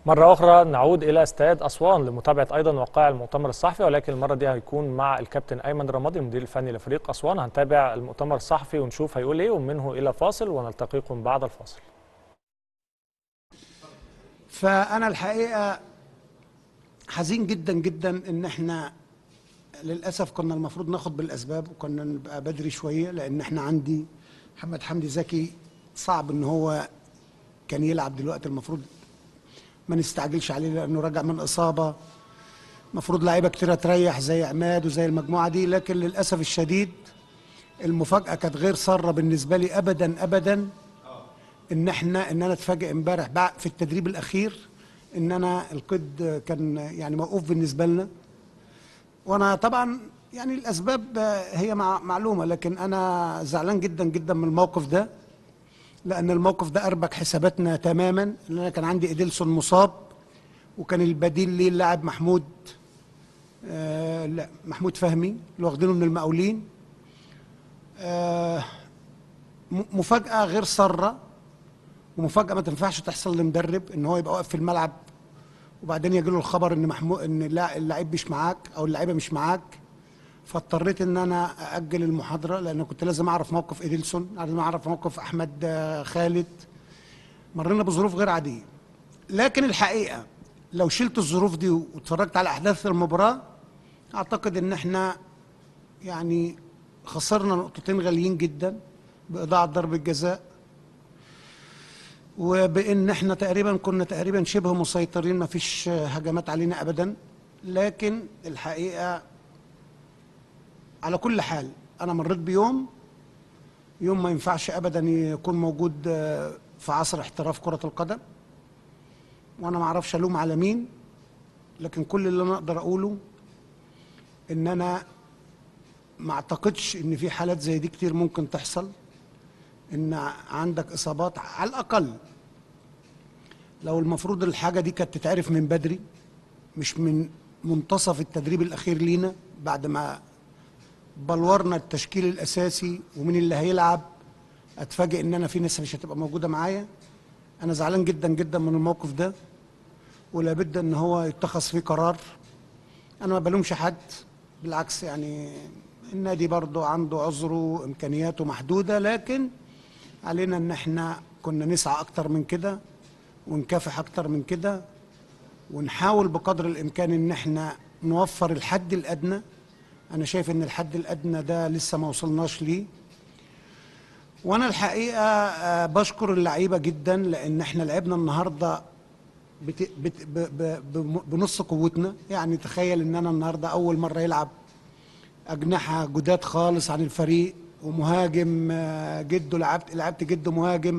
مرة أخرى نعود إلى استاد أسوان لمتابعة أيضا وقائع المؤتمر الصحفي ولكن المرة دي هيكون مع الكابتن أيمن رمادي المدير الفني لفريق أسوان هنتابع المؤتمر الصحفي ونشوف هيقول إيه ومنه إلى فاصل ونلتقيكم بعد الفاصل فأنا الحقيقة حزين جدا جدا إن إحنا للأسف كنا المفروض ناخد بالأسباب وكنا نبقى بدري شوية لأن إحنا عندي محمد حمدي زكي صعب إن هو كان يلعب دلوقتي المفروض ما نستعجلش عليه لانه راجع من اصابه المفروض لعيبه كتيره تريح زي عماد وزي المجموعه دي لكن للاسف الشديد المفاجاه كانت غير ساره بالنسبه لي ابدا ابدا ان احنا ان انا اتفاجئ امبارح بعد في التدريب الاخير ان انا القيد كان يعني موقوف بالنسبه لنا وانا طبعا يعني الاسباب هي مع معلومه لكن انا زعلان جدا جدا من الموقف ده لان الموقف ده اربك حساباتنا تماما لان انا كان عندي اديلسون مصاب وكان البديل ليه اللاعب محمود آه لا محمود فهمي اللي واخدينه من المقاولين آه مفاجاه غير ساره ومفاجاه ما تنفعش تحصل لمدرب ان هو يبقى واقف في الملعب وبعدين يجي له الخبر ان محمود ان اللاعب مش معاك او اللعيبه مش معاك فاضطريت ان انا ااجل المحاضره لان كنت لازم اعرف موقف اديلسون لازم اعرف موقف احمد خالد مرينا بظروف غير عاديه لكن الحقيقه لو شلت الظروف دي واتفرجت على احداث المباراه اعتقد ان احنا يعني خسرنا نقطتين غاليين جدا باضاعه ضربه جزاء وبان احنا تقريبا كنا تقريبا شبه مسيطرين ما فيش هجمات علينا ابدا لكن الحقيقه على كل حال انا مريت بيوم يوم ما ينفعش ابدا يكون موجود في عصر احتراف كره القدم وانا ما اعرفش الوم على مين لكن كل اللي انا اقدر اقوله ان انا ما اعتقدش ان في حالات زي دي كتير ممكن تحصل ان عندك اصابات على الاقل لو المفروض الحاجه دي كانت تتعرف من بدري مش من منتصف التدريب الاخير لينا بعد ما بلورنا التشكيل الاساسي ومين اللي هيلعب اتفاجئ ان انا في ناس مش هتبقى موجوده معايا انا زعلان جدا جدا من الموقف ده ولابد ان هو يتخذ فيه قرار انا ما بلومش حد بالعكس يعني النادي برضه عنده عذره وامكانياته محدوده لكن علينا ان احنا كنا نسعى اكتر من كده ونكافح اكتر من كده ونحاول بقدر الامكان ان احنا نوفر الحد الادنى انا شايف ان الحد الادنى ده لسه ما وصلناش ليه وانا الحقيقه بشكر اللعيبه جدا لان احنا لعبنا النهارده بت... بت... ب... ب... بنص قوتنا يعني تخيل ان انا النهارده اول مره يلعب اجنحه جداد خالص عن الفريق ومهاجم جده لعبت لعبت جده مهاجم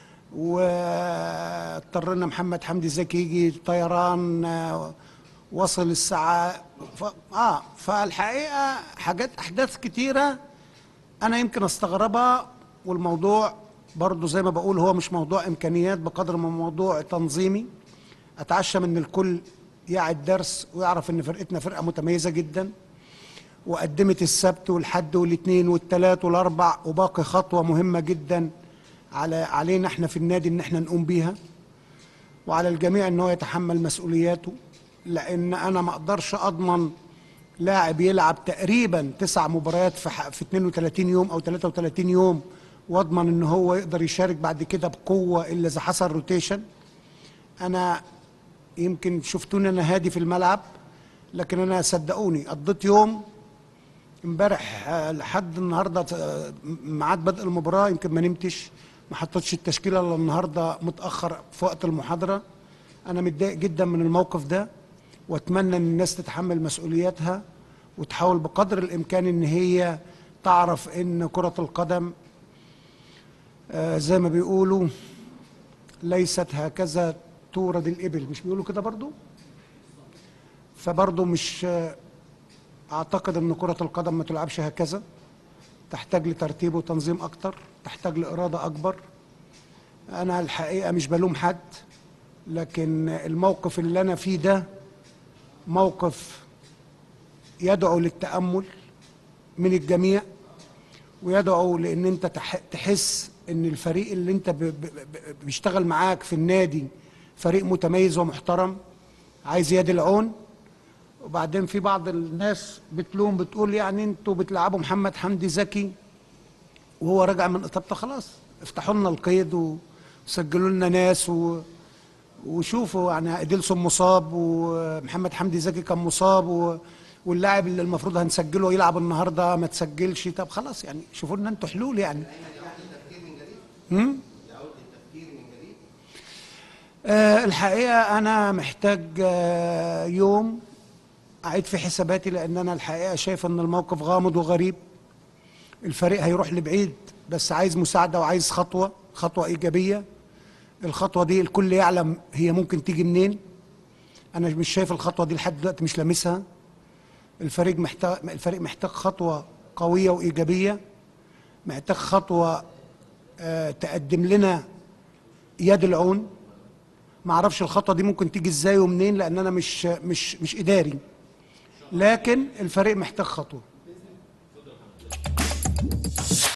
واضطرينا محمد حمدي زكي يجي طيران وصل الساعة ف... اه فالحقيقة حاجات أحداث كتيرة أنا يمكن أستغربها والموضوع برضو زي ما بقول هو مش موضوع إمكانيات بقدر ما موضوع تنظيمي أتعشم إن الكل يعد درس ويعرف إن فرقتنا فرقة متميزة جدا وقدمت السبت والحد والاثنين والثلاث والأربع وباقي خطوة مهمة جدا على علينا احنا في النادي إن احنا نقوم بيها وعلى الجميع إن هو يتحمل مسؤولياته لان انا ما اقدرش اضمن لاعب يلعب تقريبا تسع مباريات في, في 32 يوم او 33 يوم واضمن ان هو يقدر يشارك بعد كده بقوه الا اذا حصل روتيشن انا يمكن شفتوني انا هادي في الملعب لكن انا صدقوني قضيت يوم امبارح لحد النهارده ميعاد بدء المباراه يمكن ما نمتش ما حطيتش التشكيله الا النهارده متاخر في وقت المحاضره انا متضايق جدا من الموقف ده واتمنى ان الناس تتحمل مسؤولياتها وتحاول بقدر الامكان ان هي تعرف ان كرة القدم آه زي ما بيقولوا ليست هكذا تورد الابل مش بيقولوا كده برضو فبرضو مش آه اعتقد ان كرة القدم ما تلعبش هكذا تحتاج لترتيب وتنظيم اكتر تحتاج لارادة اكبر انا الحقيقة مش بلوم حد لكن الموقف اللي انا فيه ده موقف يدعو للتامل من الجميع ويدعو لان انت تحس ان الفريق اللي انت بيشتغل معاك في النادي فريق متميز ومحترم عايز يد العون وبعدين في بعض الناس بتلوم بتقول يعني انتوا بتلعبوا محمد حمدي زكي وهو راجع من اصابته خلاص افتحوا لنا القيد وسجلوا لنا ناس و وشوفوا يعني اديلسون مصاب ومحمد حمدي زكي كان مصاب و... واللاعب اللي المفروض هنسجله يلعب النهارده ما تسجلش طب خلاص يعني شوفوا لنا انتوا حلول يعني هم؟ آه الحقيقه انا محتاج آه يوم اعيد في حساباتي لان انا الحقيقه شايف ان الموقف غامض وغريب الفريق هيروح لبعيد بس عايز مساعده وعايز خطوه خطوه ايجابيه الخطوه دي الكل يعلم هي ممكن تيجي منين انا مش شايف الخطوه دي لحد دلوقتي مش لامسها الفريق محتاج الفريق محتاج خطوه قويه وايجابيه محتاج خطوه آه تقدم لنا يد العون ما اعرفش الخطوه دي ممكن تيجي ازاي ومنين لان انا مش مش مش اداري لكن الفريق محتاج خطوه